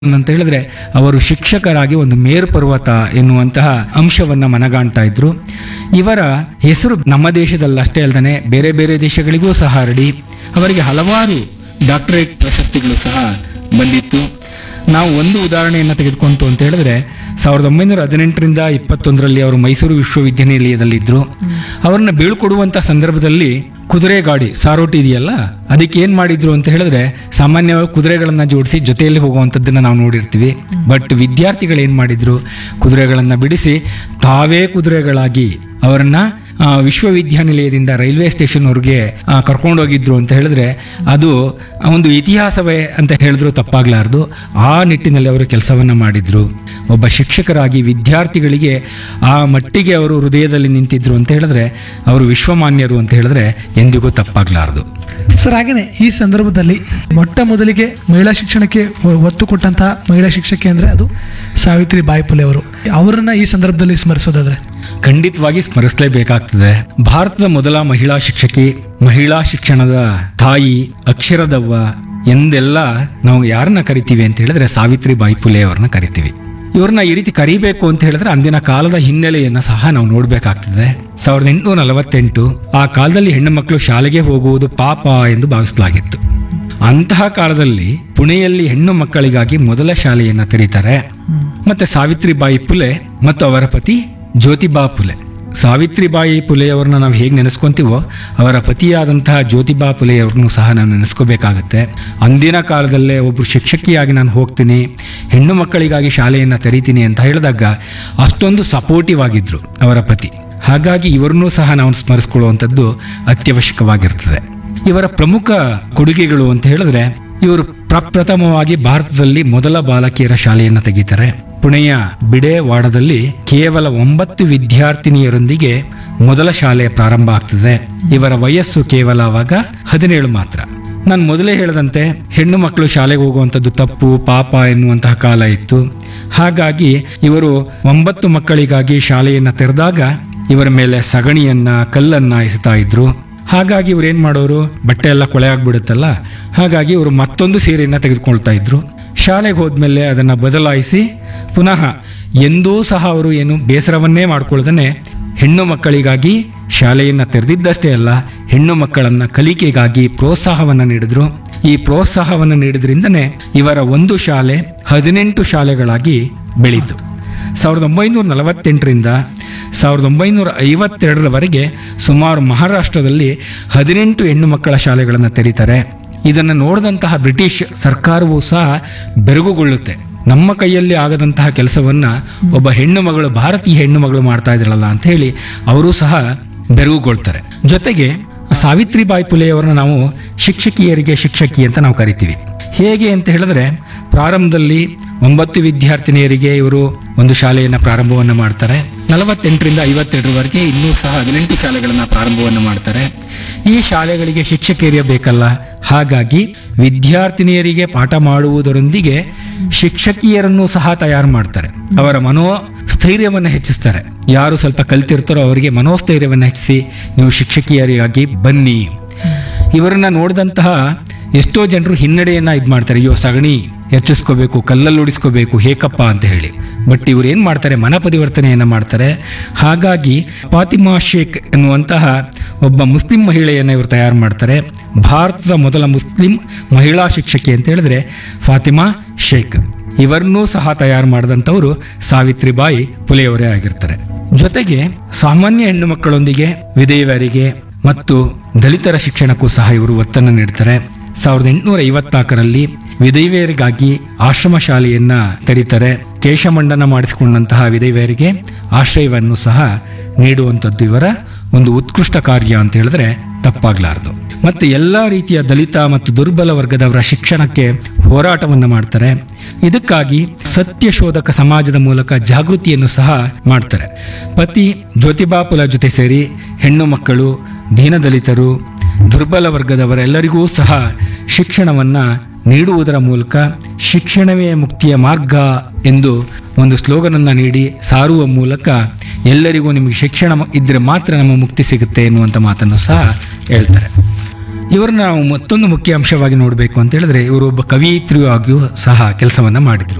ಅಂತ ಹೇಳಿದ್ರೆ ಅವರು ಶಿಕ್ಷಕರಾಗಿ ಒಂದು ಮೇರು ಪರ್ವತ ಎನ್ನುವಂತಹ ಅಂಶವನ್ನ ಮನಗಾಣ್ತಾ ಇದ್ರು ಇವರ ಹೆಸರು ನಮ್ಮ ದೇಶದಲ್ಲಷ್ಟೇ ಅಲ್ಲದೆ ಬೇರೆ ಬೇರೆ ದೇಶಗಳಿಗೂ ಸಹ ಹರಡಿ ಅವರಿಗೆ ಹಲವಾರು ಡಾಕ್ಟರೇಟ್ ಪ್ರಶಸ್ತಿಗಳು ಸಹ ಬಂದಿತ್ತು ನಾವು ಒಂದು ಉದಾಹರಣೆಯನ್ನು ತೆಗೆದುಕೊಂತು ಅಂತ ಹೇಳಿದ್ರೆ ಸಾವಿರದ ಒಂಬೈನೂರ ಹದಿನೆಂಟರಿಂದ ಇಪ್ಪತ್ತೊಂದರಲ್ಲಿ ಅವರು ಮೈಸೂರು ವಿಶ್ವವಿದ್ಯಾನಿಲಯದಲ್ಲಿದ್ದರು ಅವರನ್ನ ಬೀಳ್ಕೊಡುವಂಥ ಸಂದರ್ಭದಲ್ಲಿ ಕುದುರೆ ಗಾಡಿ ಸಾರೋಟಿ ಇದೆಯಲ್ಲ ಅದಕ್ಕೆ ಏನು ಮಾಡಿದ್ರು ಅಂತ ಹೇಳಿದ್ರೆ ಸಾಮಾನ್ಯವಾಗಿ ಕುದುರೆಗಳನ್ನು ಜೋಡಿಸಿ ಜೊತೆಯಲ್ಲಿ ಹೋಗುವಂಥದ್ದನ್ನು ನಾವು ನೋಡಿರ್ತೀವಿ ಬಟ್ ವಿದ್ಯಾರ್ಥಿಗಳು ಏನು ಮಾಡಿದ್ರು ಕುದುರೆಗಳನ್ನು ಬಿಡಿಸಿ ತಾವೇ ಕುದುರೆಗಳಾಗಿ ಅವರನ್ನ ಆ, ವಿಶ್ವವಿದ್ಯಾನಿಲಯದಿಂದ ರೈಲ್ವೆ ಸ್ಟೇಷನ್ವರೆಗೆ ಕರ್ಕೊಂಡೋಗಿದ್ರು ಅಂತ ಹೇಳಿದ್ರೆ ಅದು ಒಂದು ಇತಿಹಾಸವೇ ಅಂತ ಹೇಳಿದ್ರು ತಪ್ಪಾಗ್ಲಾರ್ದು ಆ ನಿಟ್ಟಿನಲ್ಲಿ ಅವರು ಕೆಲಸವನ್ನ ಮಾಡಿದ್ರು ಒಬ್ಬ ಶಿಕ್ಷಕರಾಗಿ ವಿದ್ಯಾರ್ಥಿಗಳಿಗೆ ಆ ಮಟ್ಟಿಗೆ ಅವರು ಹೃದಯದಲ್ಲಿ ನಿಂತಿದ್ರು ಅಂತ ಹೇಳಿದ್ರೆ ಅವರು ವಿಶ್ವಮಾನ್ಯರು ಅಂತ ಹೇಳಿದ್ರೆ ಎಂದಿಗೂ ತಪ್ಪಾಗ್ಲಾರ್ದು ಸರ್ ಹಾಗೇನೆ ಈ ಸಂದರ್ಭದಲ್ಲಿ ಮೊಟ್ಟ ಮೊದಲಿಗೆ ಮಹಿಳಾ ಶಿಕ್ಷಣಕ್ಕೆ ಒ- ಒತ್ತು ಕೊಟ್ಟಂತಹ ಮಹಿಳಾ ಶಿಕ್ಷಕಿ ಅಂದ್ರೆ ಅದು ಸಾವಿತ್ರಿ ಬಾಯಿ ಪುಲೆ ಅವರು ಅವರನ್ನ ಈ ಸಂದರ್ಭದಲ್ಲಿ ಸ್ಮರಿಸೋದಾದ್ರೆ ಖಂಡಿತವಾಗಿ ಸ್ಮರಿಸಲೇಬೇಕಾಗ್ತದೆ ಭಾರತದ ಮೊದಲ ಮಹಿಳಾ ಶಿಕ್ಷಕಿ ಮಹಿಳಾ ಶಿಕ್ಷಣದ ತಾಯಿ ಅಕ್ಷರದವ್ವ ಎಂದೆಲ್ಲ ನಾವು ಯಾರನ್ನ ಕರಿತೀವಿ ಅಂತ ಹೇಳಿದ್ರೆ ಸಾವಿತ್ರಿ ಬಾಯಿ ಪುಲೆ ಅವ್ರನ್ನ ಕರಿತೀವಿ ಇವ್ರನ್ನ ಈ ರೀತಿ ಕರಿಬೇಕು ಅಂತ ಹೇಳಿದ್ರೆ ಅಂದಿನ ಕಾಲದ ಹಿನ್ನೆಲೆಯನ್ನ ಸಹ ನಾವು ನೋಡ್ಬೇಕಾಗ್ತದೆ ಸಾವಿರದ ಎಂಟುನೂರ ನಲವತ್ತೆಂಟು ಆ ಕಾಲದಲ್ಲಿ ಹೆಣ್ಣು ಮಕ್ಕಳು ಶಾಲೆಗೆ ಹೋಗುವುದು ಪಾಪ ಎಂದು ಭಾವಿಸಲಾಗಿತ್ತು ಅಂತಹ ಕಾಲದಲ್ಲಿ ಪುಣೆಯಲ್ಲಿ ಹೆಣ್ಣು ಮಕ್ಕಳಿಗಾಗಿ ಮೊದಲ ಶಾಲೆಯನ್ನ ತೆರೀತಾರೆ ಮತ್ತೆ ಸಾವಿತ್ರಿಬಾಯಿ ಪುಲೆ ಮತ್ತು ಅವರ ಪತಿ ಜ್ಯೋತಿಬಾ ಪುಲೆ ಸಾವಿತ್ರಿಬಾಯಿ ಪುಲೆಯವರನ್ನ ನಾವು ಹೇಗೆ ನೆನೆಸ್ಕೊಂತೀವೋ ಅವರ ಪತಿಯಾದಂತಹ ಜ್ಯೋತಿಬಾ ಪುಲೆಯವ್ರನ್ನೂ ಸಹ ನಾವು ನೆನೆಸ್ಕೋಬೇಕಾಗತ್ತೆ ಅಂದಿನ ಕಾಲದಲ್ಲೇ ಒಬ್ಬರು ಶಿಕ್ಷಕಿಯಾಗಿ ನಾನು ಹೋಗ್ತೀನಿ ಹೆಣ್ಣು ಮಕ್ಕಳಿಗಾಗಿ ಶಾಲೆಯನ್ನು ತೆರೀತೀನಿ ಅಂತ ಹೇಳಿದಾಗ ಅಷ್ಟೊಂದು ಸಪೋರ್ಟಿವ್ ಆಗಿದ್ರು ಅವರ ಪತಿ ಹಾಗಾಗಿ ಇವರನ್ನೂ ಸಹ ನಾವು ಸ್ಮರಿಸ್ಕೊಳ್ಳುವಂಥದ್ದು ಅತ್ಯವಶ್ಯಕವಾಗಿರ್ತದೆ ಇವರ ಪ್ರಮುಖ ಕೊಡುಗೆಗಳು ಅಂತ ಹೇಳಿದ್ರೆ ಇವರು ಪ್ರಪ್ರಥಮವಾಗಿ ಭಾರತದಲ್ಲಿ ಮೊದಲ ಬಾಲಕಿಯರ ಶಾಲೆಯನ್ನು ತೆಗಿತಾರೆ ಪುಣೆಯ ಬಿಡೆವಾಡದಲ್ಲಿ ಕೇವಲ ಒಂಬತ್ತು ವಿದ್ಯಾರ್ಥಿನಿಯರೊಂದಿಗೆ ಮೊದಲ ಶಾಲೆ ಪ್ರಾರಂಭ ಆಗ್ತದೆ ಇವರ ವಯಸ್ಸು ಕೇವಲ ಅವಾಗ ಹದಿನೇಳು ಮಾತ್ರ ನಾನು ಮೊದಲೇ ಹೇಳಿದಂತೆ ಹೆಣ್ಣು ಮಕ್ಕಳು ಶಾಲೆಗೆ ಹೋಗುವಂಥದ್ದು ತಪ್ಪು ಪಾಪ ಎನ್ನುವಂತಹ ಕಾಲ ಇತ್ತು ಹಾಗಾಗಿ ಇವರು ಒಂಬತ್ತು ಮಕ್ಕಳಿಗಾಗಿ ಶಾಲೆಯನ್ನು ತೆರೆದಾಗ ಇವರ ಮೇಲೆ ಸಗಣಿಯನ್ನ ಕಲ್ಲನ್ನ ಎಸೆತಾ ಇದ್ರು ಹಾಗಾಗಿ ಇವ್ರು ಏನ್ ಮಾಡೋರು ಬಟ್ಟೆ ಎಲ್ಲ ಕೊಳೆ ಆಗ್ಬಿಡುತ್ತಲ್ಲ ಹಾಗಾಗಿ ಇವರು ಮತ್ತೊಂದು ಸೀರೆಯನ್ನ ತೆಗೆದುಕೊಳ್ತಾ ಇದ್ರು ಶಾಲೆಗೆ ಹೋದ್ಮೇಲೆ ಅದನ್ನ ಬದಲಾಯಿಸಿ ಪುನಃ ಎಂದೂ ಸಹ ಅವರು ಏನು ಬೇಸರವನ್ನೇ ಮಾಡ್ಕೊಳ್ದೇ ಹೆಣ್ಣು ಮಕ್ಕಳಿಗಾಗಿ ಶಾಲೆಯನ್ನ ತೆರೆದಿದ್ದಷ್ಟೇ ಅಲ್ಲ ಹೆಣ್ಣು ಮಕ್ಕಳನ್ನ ಕಲಿಕೆಗಾಗಿ ಪ್ರೋತ್ಸಾಹವನ್ನ ನೀಡಿದ್ರು ಈ ಪ್ರೋತ್ಸಾಹವನ್ನು ನೀಡಿದ್ರಿಂದನೇ ಇವರ ಒಂದು ಶಾಲೆ ಹದಿನೆಂಟು ಶಾಲೆಗಳಾಗಿ ಬೆಳೀತು ಸಾವಿರದ ಒಂಬೈನೂರ ನಲವತ್ತೆಂಟರಿಂದ ಸಾವಿರದ ಒಂಬೈನೂರ ಐವತ್ತೆರಡರವರೆಗೆ ಸುಮಾರು ಮಹಾರಾಷ್ಟ್ರದಲ್ಲಿ ಹದಿನೆಂಟು ಹೆಣ್ಣು ಮಕ್ಕಳ ಶಾಲೆಗಳನ್ನು ತೆರೀತಾರೆ ಇದನ್ನು ನೋಡಿದಂತಹ ಬ್ರಿಟಿಷ್ ಸರ್ಕಾರವೂ ಸಹ ಬೆರಗುಗೊಳ್ಳುತ್ತೆ ನಮ್ಮ ಕೈಯಲ್ಲಿ ಆಗದಂತಹ ಕೆಲಸವನ್ನ ಒಬ್ಬ ಹೆಣ್ಣು ಮಗಳು ಭಾರತೀಯ ಹೆಣ್ಣು ಮಗಳು ಮಾಡ್ತಾ ಇದ್ರಲ್ಲ ಅಂತ ಹೇಳಿ ಅವರು ಸಹ ಬೆರಗುಗೊಳ್ತಾರೆ ಜೊತೆಗೆ ಸಾವಿತ್ರಿಬಾಯಿ ಪುಲೆಯವರನ್ನ ನಾವು ಶಿಕ್ಷಕಿಯರಿಗೆ ಶಿಕ್ಷಕಿ ಅಂತ ನಾವು ಕರಿತೀವಿ ಹೇಗೆ ಅಂತ ಹೇಳಿದ್ರೆ ಪ್ರಾರಂಭದಲ್ಲಿ ಒಂಬತ್ತು ವಿದ್ಯಾರ್ಥಿನಿಯರಿಗೆ ಇವರು ಒಂದು ಶಾಲೆಯನ್ನು ಪ್ರಾರಂಭವನ್ನು ಮಾಡ್ತಾರೆ ನಲವತ್ತೆಂಟರಿಂದ ಐವತ್ತೆರಡರವರೆಗೆ ಇನ್ನೂ ಸಹ ಹದಿನೆಂಟು ಶಾಲೆಗಳನ್ನು ಪ್ರಾರಂಭವನ್ನು ಮಾಡ್ತಾರೆ ಈ ಶಾಲೆಗಳಿಗೆ ಶಿಕ್ಷಕಿಯರೇ ಬೇಕಲ್ಲ ಹಾಗಾಗಿ ವಿದ್ಯಾರ್ಥಿನಿಯರಿಗೆ ಪಾಠ ಮಾಡುವುದರೊಂದಿಗೆ ಶಿಕ್ಷಕಿಯರನ್ನು ಸಹ ತಯಾರು ಮಾಡ್ತಾರೆ ಅವರ ಮನೋ ಸ್ಥೈರ್ಯವನ್ನು ಹೆಚ್ಚಿಸ್ತಾರೆ ಯಾರು ಸ್ವಲ್ಪ ಕಲ್ತಿರ್ತಾರೋ ಅವರಿಗೆ ಮನೋಸ್ಥೈರ್ಯವನ್ನು ಹೆಚ್ಚಿಸಿ ನೀವು ಶಿಕ್ಷಕಿಯರಿಗಾಗಿ ಬನ್ನಿ ಇವರನ್ನ ನೋಡಿದಂತಹ ಎಷ್ಟೋ ಜನರು ಹಿನ್ನಡೆಯನ್ನ ಇದು ಮಾಡ್ತಾರೆ ಅಯ್ಯೋ ಸಗಣಿ ಹೆಚ್ಚಿಸ್ಕೋಬೇಕು ಕಲ್ಲಲ್ಲಿ ಉಡಿಸ್ಕೋಬೇಕು ಹೇಕಪ್ಪ ಅಂತ ಹೇಳಿ ಬಟ್ ಇವ್ರು ಏನು ಮಾಡ್ತಾರೆ ಮನ ಪರಿವರ್ತನೆಯನ್ನು ಮಾಡ್ತಾರೆ ಹಾಗಾಗಿ ಫಾತಿಮಾ ಶೇಖ್ ಎನ್ನುವಂತಹ ಒಬ್ಬ ಮುಸ್ಲಿಂ ಮಹಿಳೆಯನ್ನು ಇವರು ತಯಾರು ಮಾಡ್ತಾರೆ ಭಾರತದ ಮೊದಲ ಮುಸ್ಲಿಂ ಮಹಿಳಾ ಶಿಕ್ಷಕಿ ಅಂತ ಹೇಳಿದ್ರೆ ಫಾತಿಮಾ ಶೇಖ್ ಇವರನ್ನೂ ಸಹ ತಯಾರು ಮಾಡಿದಂಥವರು ಸಾವಿತ್ರಿಬಾಯಿ ಪುಲೆಯವರೇ ಆಗಿರ್ತಾರೆ ಜೊತೆಗೆ ಸಾಮಾನ್ಯ ಹೆಣ್ಣು ಮಕ್ಕಳೊಂದಿಗೆ ವಿಧೇಯರಿಗೆ ಮತ್ತು ದಲಿತರ ಶಿಕ್ಷಣಕ್ಕೂ ಸಹ ಇವರು ಒತ್ತನ್ನು ನೀಡ್ತಾರೆ ಸಾವಿರದ ಎಂಟುನೂರ ಐವತ್ನಾಲ್ಕರಲ್ಲಿ ವಿಧವೆಯರಿಗಾಗಿ ಆಶ್ರಮ ಶಾಲೆಯನ್ನ ತೆರೀತಾರೆ ಕೇಶಮಂಡನ ಮಾಡಿಸಿಕೊಂಡಂತಹ ವಿಧವೆಯರಿಗೆ ಆಶ್ರಯವನ್ನು ಸಹ ನೀಡುವಂಥದ್ದು ಇವರ ಒಂದು ಉತ್ಕೃಷ್ಟ ಕಾರ್ಯ ಅಂತ ಹೇಳಿದ್ರೆ ತಪ್ಪಾಗ್ಲಾರ್ದು ಮತ್ತೆ ಎಲ್ಲ ರೀತಿಯ ದಲಿತ ಮತ್ತು ದುರ್ಬಲ ವರ್ಗದವರ ಶಿಕ್ಷಣಕ್ಕೆ ಹೋರಾಟವನ್ನು ಮಾಡ್ತಾರೆ ಇದಕ್ಕಾಗಿ ಸತ್ಯಶೋಧಕ ಸಮಾಜದ ಮೂಲಕ ಜಾಗೃತಿಯನ್ನು ಸಹ ಮಾಡ್ತಾರೆ ಪತಿ ಜ್ಯೋತಿಬಾಪುಲ ಜೊತೆ ಸೇರಿ ಹೆಣ್ಣು ಮಕ್ಕಳು ದೀನದಲಿತರು ದುರ್ಬಲ ವರ್ಗದವರೆಲ್ಲರಿಗೂ ಸಹ ಶಿಕ್ಷಣವನ್ನ ನೀಡುವುದರ ಮೂಲಕ ಶಿಕ್ಷಣವೇ ಮುಕ್ತಿಯ ಮಾರ್ಗ ಎಂದು ಒಂದು ಸ್ಲೋಗನನ್ನು ನೀಡಿ ಸಾರುವ ಮೂಲಕ ಎಲ್ಲರಿಗೂ ನಿಮಗೆ ಶಿಕ್ಷಣ ಇದ್ದರೆ ಮಾತ್ರ ನಮ್ಮ ಮುಕ್ತಿ ಸಿಗುತ್ತೆ ಎನ್ನುವಂಥ ಮಾತನ್ನು ಸಹ ಹೇಳ್ತಾರೆ ಇವ್ರನ್ನ ನಾವು ಮತ್ತೊಂದು ಮುಖ್ಯ ಅಂಶವಾಗಿ ನೋಡಬೇಕು ಅಂತ ಹೇಳಿದ್ರೆ ಇವರು ಒಬ್ಬ ಕವಿಯತ್ರಿಯೂ ಆಗಿಯೂ ಸಹ ಕೆಲಸವನ್ನ ಮಾಡಿದ್ರು